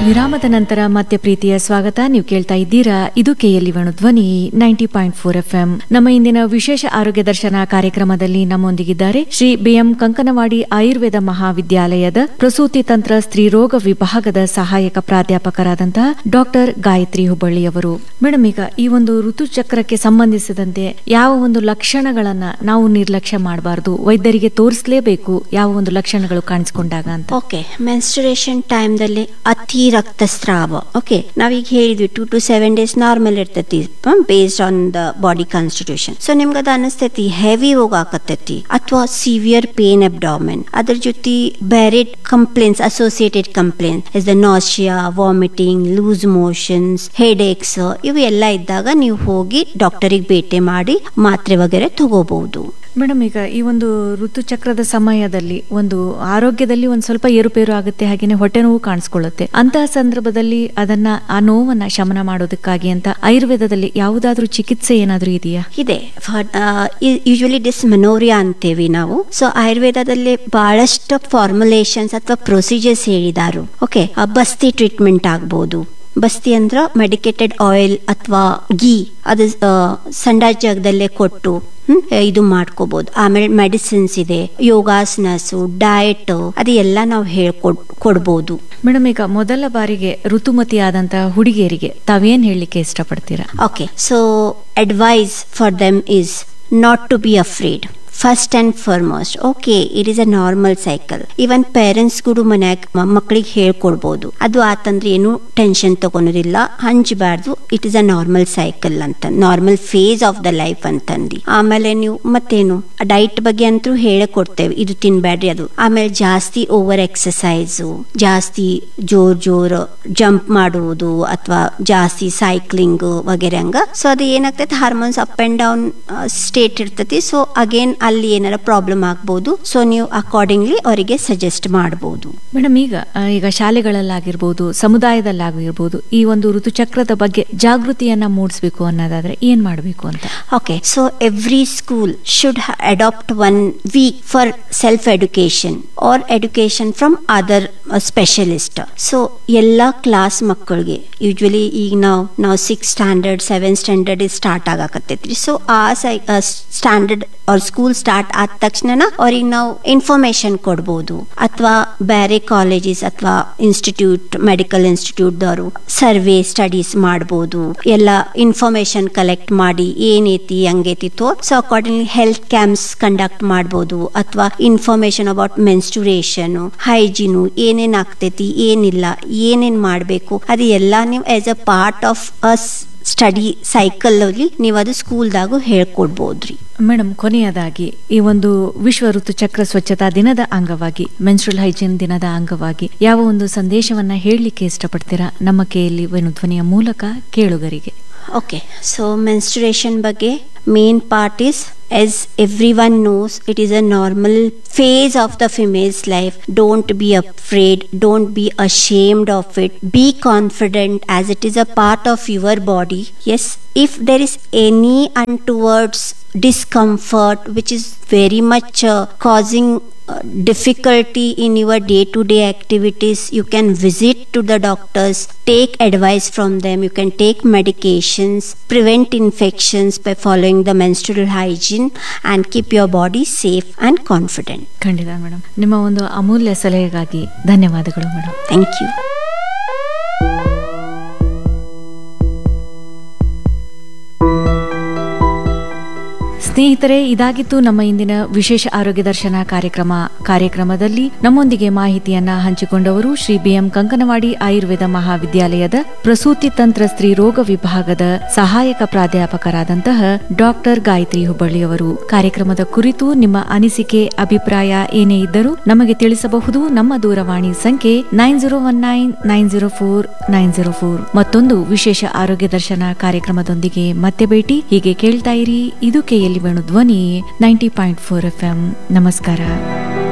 ವಿರಾಮದ ನಂತರ ಮತ್ತೆ ಪ್ರೀತಿಯ ಸ್ವಾಗತ ನೀವು ಕೇಳ್ತಾ ಇದ್ದೀರಾ ಇದು KLE Venu Dhwani ninety point four F M ನಮ್ಮ ಇಂದಿನ ವಿಶೇಷ ಆರೋಗ್ಯ ದರ್ಶನ ಕಾರ್ಯಕ್ರಮದಲ್ಲಿ ನಮ್ಮೊಂದಿಗಿದ್ದಾರೆ ಶ್ರೀ ಬಿಎಂ ಕಂಕನವಾಡಿ ಆಯುರ್ವೇದ ಮಹಾವಿದ್ಯಾಲಯದ ಪ್ರಸೂತಿ ತಂತ್ರ ಸ್ತ್ರೀರೋಗ ವಿಭಾಗದ ಸಹಾಯಕ ಪ್ರಾಧ್ಯಾಪಕರಾದಂತಹ ಡಾಕ್ಟರ್ ಗಾಯತ್ರಿ ಹುಬ್ಬಳ್ಳಿಯವರು ಮೇಡಮ್ ಈಗ ಈ ಒಂದು ಋತುಚಕ್ರಕ್ಕೆ ಸಂಬಂಧಿಸಿದಂತೆ ಯಾವ ಒಂದು ಲಕ್ಷಣಗಳನ್ನ ನಾವು ನಿರ್ಲಕ್ಷ್ಯ ಮಾಡಬಾರದು ವೈದ್ಯರಿಗೆ ತೋರಿಸಲೇಬೇಕು ಯಾವ ಒಂದು ಲಕ್ಷಣಗಳು ಕಾಣಿಸಿಕೊಂಡಾಗ ಅಂತ ಓಕೆ ಮೆನ್ಸ್ಟುರೇಷನ್ ಟೈಮ್ದಲ್ಲಿ ಅತಿ ರಕ್ತಸ್ರಾವ ಓಕೆ ನಾವೀಗ ಹೇಳಿದ್ವಿ two to seven days normal ಇರ್ತೈತಿ based on the body constitution so ನಿಮ್ಗೆ ಅದು ಅನಿಸ್ತೈತಿ ಹೆವಿ ಹೋಗಾಕತ್ತೈತಿ ಅಥವಾ ಸಿವಿಯರ್ ಪೇನ್ ಅಬ್ಡಾಮೆನ್ ಅದ್ರ ಜೊತೆ ಬೇರೆ complaints associated complaints is the nausea vomiting loose motions headaches ಇವು ಎಲ್ಲ ಇದ್ದಾಗ ನೀವು ಹೋಗಿ ಡಾಕ್ಟರಿಗೆ ಭೇಟಿ ಮಾಡಿ ಮಾತ್ರೆ ವಗೇರೆ ತಗೋಬಹುದು ಮೇಡಮ್ ಈಗ ಈ ಒಂದು ಋತುಚಕ್ರದ ಸಮಯದಲ್ಲಿ ಒಂದು ಆರೋಗ್ಯದಲ್ಲಿ ಒಂದು ಸ್ವಲ್ಪ ಏರುಪೇರು ಆಗುತ್ತೆ ಹಾಗೇನೆ ಹೊಟ್ಟೆ ನೋವು ಕಾಣಿಸ್ಕೊಳ್ಳುತ್ತೆ ಅಂತಹ ಸಂದರ್ಭದಲ್ಲಿ ಅದನ್ನ ಆ ನೋವನ್ನ ಶಮನ ಮಾಡೋದಕ್ಕಾಗಿ ಅಂತ ಆಯುರ್ವೇದದಲ್ಲಿ ಯಾವುದಾದ್ರೂ ಚಿಕಿತ್ಸೆ ಏನಾದ್ರೂ ಇದೆಯಾ ಇದೆ ಯೂಶುವಲಿ ಡಿಸ್ಮನೋರಿಯಾ ಅಂತೇವಿ ನಾವು ಸೊ ಆಯುರ್ವೇದದಲ್ಲಿ ಬಹಳಷ್ಟು ಫಾರ್ಮುಲೇಷನ್ಸ್ ಅಥವಾ ಪ್ರೊಸೀಜರ್ಸ್ ಹೇಳಿದಾರು ಓಕೆ ಬಸ್ತಿ ಟ್ರೀಟ್ಮೆಂಟ್ ಆಗ್ಬೋದು ಬಸ್ತಿ ಅಂದ್ರ ಮೆಡಿಕೇಟೆಡ್ ಆಯಿಲ್ ಅಥವಾ ಗೀ ಅದು ಆ, ಸಂಡಾ ಜಾಗದಲ್ಲೇ ಕೊಟ್ಟು ಹ್ಮ್, ಇದು ಮಾಡ್ಕೋಬಹುದು ಆಮೇಲೆ ಮೆಡಿಸಿನ್ಸ್ ಇದೆ ಯೋಗಾಸನಸು ಡಯಟ್ ಅದು ಎಲ್ಲ ನಾವು ಹೇಳ್ಕೊಡ್ ಕೊಡ್ಬೋದು ಮೇಡಮ್ ಈಗ ಮೊದಲ ಬಾರಿಗೆ ಋತುಮತಿ ಆದಂತಹ ಹುಡುಗಿಯರಿಗೆ ತಾವೇನ್ ಹೇಳಲಿಕ್ಕೆ ಇಷ್ಟಪಡ್ತೀರಾ okay so advice for them is not to be afraid first and foremost okay it is a normal cycle even parents ಕೂಡ ಮನ್ಯಾಗ ಮಕ್ಕಳಿಗೆ ಹೇಳ್ಕೊಡ್ಬೋದು ಅದು ಆತಂದ್ರೆ ಏನು ಟೆನ್ಷನ್ ತಗೊಳೋದಿಲ್ಲ ಹಂಚಬಾರ್ದು it is a normal cycle ಅಂತ normal phase of the life ಅಂತಂದು ಆಮೇಲೆ ನೀವು ಮತ್ತೇನು ಡೈಟ್ ಬಗ್ಗೆ ಅಂತೂ ಹೇಳೇ ಕೊಡ್ತೇವೆ ಇದು ತಿನ್ಬೇಡ್ರಿ ಅದು ಆಮೇಲೆ ಜಾಸ್ತಿ ಓವರ್ ಎಕ್ಸಸೈಸು ಜಾಸ್ತಿ ಜೋರ್ ಜೋರ್ ಜಂಪ್ ಮಾಡುವುದು ಅಥವಾ ಜಾಸ್ತಿ ಸೈಕ್ಲಿಂಗ್ ವಗೇರೆ ಹಂಗ ಸೊ ಅದು ಏನಾಗ್ತೈತೆ hormones up and down state ಇರ್ತೈತಿ ಸೊ ಅಗೇನ್ ಅಲ್ಲಿ ಏನಾರ ಪ್ರಾಬ್ಲಮ್ ಆಗ್ಬೋದು ಸೊ ನೀವು ಅಕಾರ್ಡಿಂಗ್ಲಿ ಅವರಿಗೆ ಸಜೆಸ್ಟ್ ಮಾಡ್ಬೋದು ಮೇಡಮ್ ಈಗ ಆ, ಈಗ ಶಾಲೆಗಳಲ್ಲಾಗಿರ್ಬೋದು ಸಮುದಾಯದಲ್ಲಾಗಿರ್ಬೋದು ಈ ಒಂದು ಋತುಚಕ್ರದ ಬಗ್ಗೆ ಜಾಗೃತಿಯನ್ನ ಮೂಡಿಸ್ಬೇಕು ಅನ್ನೋದಾದ್ರೆ ಏನ್ ಮಾಡಬೇಕು ಅಂತ okay so every school should adopt one week for self education or education from other specialist so ಎಲ್ಲ ಕ್ಲಾಸ್ ಮಕ್ಕಳಿಗೆ ಯೂಶ್ವಲಿ ಈಗ ನಾವು ನಾವು six standard seven standard start ಆಗಾಕತ್ತೈತ್ರಿ ಸೊ ಆ ಸೈ ಸ್ಟ್ಯಾಂಡರ್ಡ್ ಅವ್ರ ಸ್ಕೂಲ್ ಸ್ಟಾರ್ಟ್ ಆದ ತಕ್ಷಣ ಅವ್ರಿಗೆ ನಾವು ಇನ್ಫಾರ್ಮೇಶನ್ ಕೊಡ್ಬೋದು ಅಥವಾ ಬೇರೆ ಕಾಲೇಜಸ್ ಅಥವಾ ಇನ್ಸ್ಟಿಟ್ಯೂಟ್ ಮೆಡಿಕಲ್ ಇನ್ಸ್ಟಿಟ್ಯೂಟ್ದವರು ಸರ್ವೆ ಸ್ಟಡೀಸ್ ಮಾಡ್ಬೋದು ಎಲ್ಲ ಇನ್ಫಾರ್ಮೇಶನ್ ಕಲೆಕ್ಟ್ ಮಾಡಿ ಏನೈತಿ ಹಂಗೈತಿ ತೋ so accordingly health camps conduct ಮಾಡ್ಬೋದು ಅಥವಾ ಇನ್ಫಾರ್ಮೇಶನ್ ಅಬೌಟ್ ಮೆನ್ಸ್ಟುರೇಷನ್ ಹೈಜೀನು ಏನೇನ್ ಆಗ್ತೈತಿ ಏನಿಲ್ಲ ಏನೇನ್ ಮಾಡಬೇಕು ಅದು ಎಲ್ಲ ನೀವು as a part of us study cycle ಅಲ್ಲಿ ನೀವು ಅದು ಸ್ಕೂಲ್ದಾಗೂ ಹೇಳ್ಕೊಡ್ಬೋದ್ರಿ ಮೇಡಮ್ ಕೊನೆಯದಾಗಿ ಈ ಒಂದು ವಿಶ್ವ ಋತುಚಕ್ರ ಸ್ವಚ್ಛತಾ ದಿನದ ಅಂಗವಾಗಿ ಮೆನ್ಸ್ಟ್ರಲ್ ಹೈಜೀನ್ ದಿನದ ಅಂಗವಾಗಿ ಯಾವ ಒಂದು ಸಂದೇಶವನ್ನ ಹೇಳಲಿಕ್ಕೆ ಇಷ್ಟಪಡ್ತೀರಾ ನಮ್ಮ ಕೆಯಲ್ಲಿ ಧ್ವನಿಯ ಮೂಲಕ ಕೇಳುಗರಿಗೆ ಓಕೆ ಸೊ ಮೆನ್ಸ್ಟುರೇಷನ್ ಬಗ್ಗೆ main part is as everyone knows it is a normal phase of the female's life don't be afraid don't be ashamed of it be confident as it is a part of your body yes if there is any untowards discomfort which is very much uh, causing uh, difficulty in your day to day activities you can visit to the doctors take advice from them you can take medications prevent infections by following the menstrual hygiene and keep your body safe and confident ಖಂಡಿತ madam ನಿಮ್ಮ ಒಂದು ಅಮೂಲ್ಯ ಸಲಹೆಗಾಗಿ ಧನ್ಯವಾದಗಳು madam thank you ಸ್ನೇಹಿತರೆ ಇದಾಗಿತ್ತು ನಮ್ಮ ಇಂದಿನ ವಿಶೇಷ ಆರೋಗ್ಯ ದರ್ಶನ ಕಾರ್ಯಕ್ರಮ ಕಾರ್ಯಕ್ರಮದಲ್ಲಿ ನಮ್ಮೊಂದಿಗೆ ಮಾಹಿತಿಯನ್ನ ಹಂಚಿಕೊಂಡವರು ಶ್ರೀ ಬಿಎಂ ಕಂಕನವಾಡಿ ಆಯುರ್ವೇದ ಮಹಾವಿದ್ಯಾಲಯದ ಪ್ರಸೂತಿ ತಂತ್ರ ಸ್ತ್ರೀ ರೋಗ ವಿಭಾಗದ ಸಹಾಯಕ ಪ್ರಾಧ್ಯಾಪಕರಾದಂತಹ ಡಾಕ್ಟರ್ ಗಾಯತ್ರಿ ಹುಬ್ಬಳ್ಳಿಯವರು ಕಾರ್ಯಕ್ರಮದ ಕುರಿತು ನಿಮ್ಮ ಅನಿಸಿಕೆ ಅಭಿಪ್ರಾಯ ಏನೇ ಇದ್ದರೂ ನಮಗೆ ತಿಳಿಸಬಹುದು ನಮ್ಮ ದೂರವಾಣಿ ಸಂಖ್ಯೆ nine zero one nine nine zero four nine zero four ಮತ್ತೊಂದು ವಿಶೇಷ ಆರೋಗ್ಯ ದರ್ಶನ ಕಾರ್ಯಕ್ರಮದೊಂದಿಗೆ ಮತ್ತೆ ಭೇಟಿ ಹೀಗೆ ಕೇಳ್ತಾ ಇರಿ ಇದು KLE Venu Dhwani ninety point four F M ನಮಸ್ಕಾರ